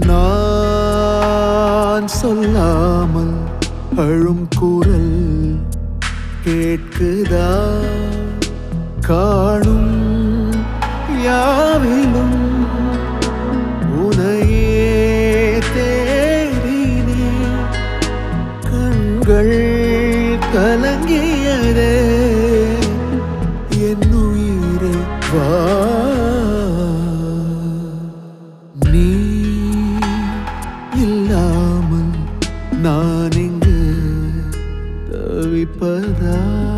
நான் சொல்லாமல் அழும் குரல் கேட்குதா காணும் யாவிலும் உனையே தேடினேன் கண்கள் கலங்கியதே என் உயிரே வா நீ இல்லாமல் நான் இங்கு தவிப்பதா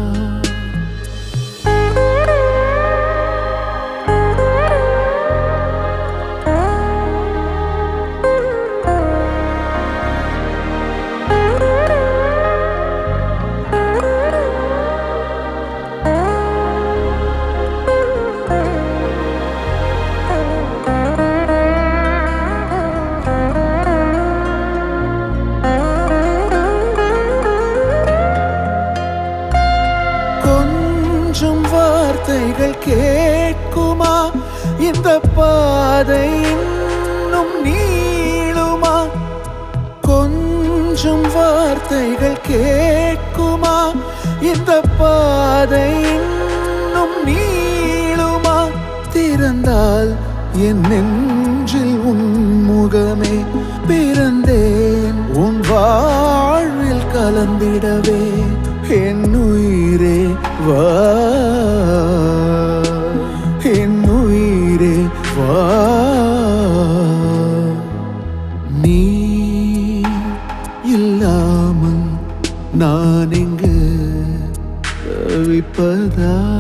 கொஞ்சம் வார்த்தைகள் கேட்குமா இந்த பாதை இன்னும் நீளுமா கொஞ்சம் வார்த்தைகள் கேட்குமா இந்த பாதை இன்னும் நீளுமா திறந்தால் என் நெஞ்சில் உன் முகமே பிறந்தேன் உன் வாழ்வில் கலந்திடவே என் உயிரே வா என் உயிரே வா நீ இல்லாமல் நான் இங்கு தவிப்பதா